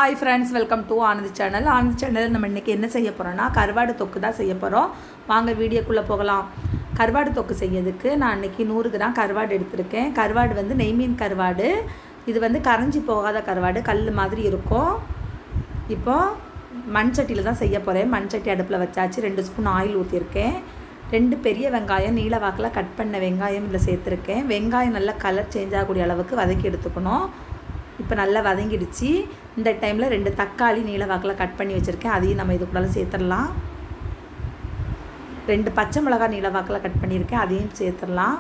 hi friends welcome to Anand channel Anand channel நம்ம இன்றைக்கி என்ன செய்ய போகிறோம்னா கருவாடு தொக்கு தான் செய்ய போகிறோம் வாங்க வீடியோக்குள்ளே போகலாம் கருவாடு தொக்கு செய்யறதுக்கு நான் இன்றைக்கி நூறு கிராம் கருவாடு எடுத்திருக்கேன் கருவாடு வந்து நெய்மீன் கருவாடு இது வந்து கரைஞ்சி போகாத கருவாடு கல் மாதிரி இருக்கும் இப்போ மண் சட்டியில் தான் செய்ய போகிறேன் மண் சட்டி அடுப்பில் வச்சாச்சு ரெண்டு ஸ்பூன் ஆயில் ஊற்றிருக்கேன் ரெண்டு பெரிய வெங்காயம் நீல வாக்கில் கட் பண்ண வெங்காயம் இதில் சேர்த்துருக்கேன் வெங்காயம் நல்லா கலர் சேஞ்ச் ஆகக்கூடிய அளவுக்கு வதக்கி எடுத்துக்கணும் இப்போ நல்லா வதங்கிடுச்சு இந்த டைமில் ரெண்டு தக்காளி நீல வாக்கில் கட் பண்ணி வச்சுருக்கேன் அதையும் நம்ம இது கூட சேர்த்துடலாம் ரெண்டு பச்சை மிளகாய் நீல வாக்கில் கட் பண்ணியிருக்கேன் அதையும் சேர்த்துடலாம்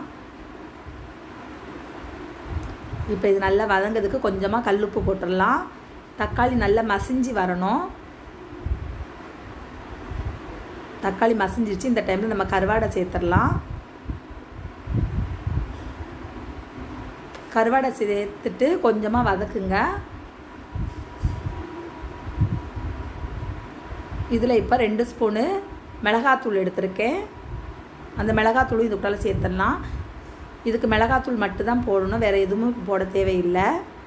இப்போ இது நல்லா வதங்கிறதுக்கு கொஞ்சமாக கல்லுப்பு போட்டுடலாம் தக்காளி நல்லா மசிஞ்சு வரணும் தக்காளி மசிஞ்சிருச்சு இந்த டைமில் நம்ம கருவாடை சேர்த்துடலாம் கருவாடை சேர்த்துட்டு கொஞ்சமாக வதக்குங்க இதில் இப்போ ரெண்டு ஸ்பூனு மிளகாத்தூள் எடுத்திருக்கேன் அந்த மிளகாத்தூளும் இதுக்குள்ள சேர்த்துடலாம் இதுக்கு மிளகாத்தூள் மட்டும்தான் போடணும் வேறு எதுவும் போட தேவையில்லை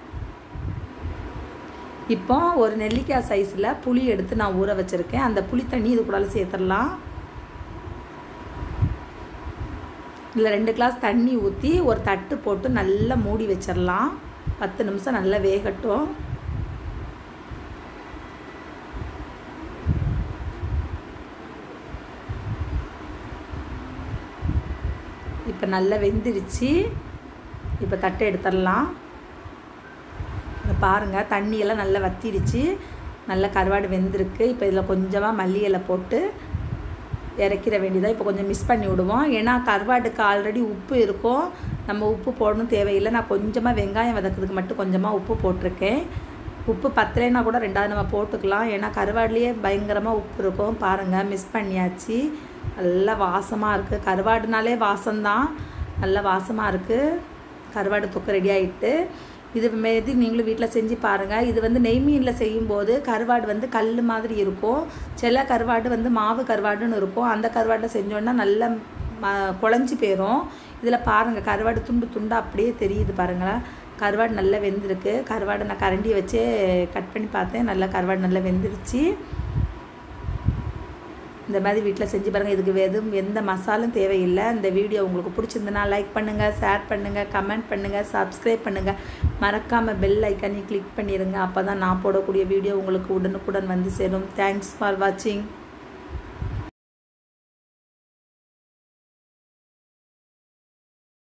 இப்போ ஒரு நெல்லிக்காய் சைஸில் புளி எடுத்து நான் ஊற வச்சுருக்கேன் அந்த புளி தண்ணி இதுக்குள்ள சேர்த்துடலாம் இதில் ரெண்டு கிளாஸ் தண்ணி ஊற்றி ஒரு தட்டு போட்டு நல்லா மூடி வச்சிடலாம் பத்து நிமிஷம் நல்லா வேகட்டும் இப்போ நல்லா வெந்துடுச்சு இப்போ தட்டை எடுத்துடலாம் பாருங்கள் தண்ணியெல்லாம் நல்லா வத்திடுச்சு நல்லா கருவாடு வெந்திருக்கு இப்போ இதில் கொஞ்சமாக மல்லி இலை போட்டு இறக்கிற வேண்டியதாக இப்போ கொஞ்சம் மிஸ் பண்ணி விடுவோம் ஏன்னா கருவாட்டுக்கு ஆல்ரெடி உப்பு இருக்கும் நம்ம உப்பு போடணும் தேவையில்லை நான் கொஞ்சமாக வெங்காயம் வதக்கிறதுக்கு மட்டும் கொஞ்சமாக உப்பு போட்டிருக்கேன் உப்பு பத்தலைன்னா கூட ரெண்டாவது நம்ம போட்டுக்கலாம் ஏன்னா கருவாடுலேயே பயங்கரமாக உப்பு இருக்கும் பாருங்கள் மிஸ் பண்ணியாச்சு நல்லா வாசமாக இருக்குது கருவாடுனாலே வாசம்தான் நல்லா வாசமாக இருக்குது கருவாடு தொக்கு ரெடி ஆகிட்டு இது மாரி நீங்களும் வீட்டில் செஞ்சு பாருங்கள் இது வந்து நெய் மீனில் செய்யும்போது கருவாடு வந்து கல் மாதிரி இருக்கும் சில கருவாடு வந்து மாவு கருவாடுன்னு இருக்கும் அந்த கருவாட்டை செஞ்சோன்னா நல்ல ம குழஞ்சி போயிடும் இதில் பாருங்கள் கருவாடு துண்டு துண்டு அப்படியே தெரியுது பாருங்களேன் கருவாடு நல்லா வெந்திருக்கு கருவாடை நான் கரண்டியை வச்சே கட் பண்ணி பார்த்தேன் நல்லா கருவாடு நல்லா வெந்துருச்சு இந்த மாதிரி வீட்டில் செஞ்சு பாருங்கள் இதுக்கு எதுவும் எந்த மசாலும் தேவையில்லை இந்த வீடியோ உங்களுக்கு பிடிச்சிருந்தனா லைக் பண்ணுங்கள் ஷேர் பண்ணுங்கள் கமெண்ட் பண்ணுங்கள் சப்ஸ்கிரைப் பண்ணுங்கள் மறக்காமல் பெல் ஐக்கனையும் கிளிக் பண்ணிடுங்க அப்போ தான் நான் போடக்கூடிய வீடியோ உங்களுக்கு உடனுக்குடன் வந்து சேரும் தேங்க்ஸ் ஃபார் வாட்சிங்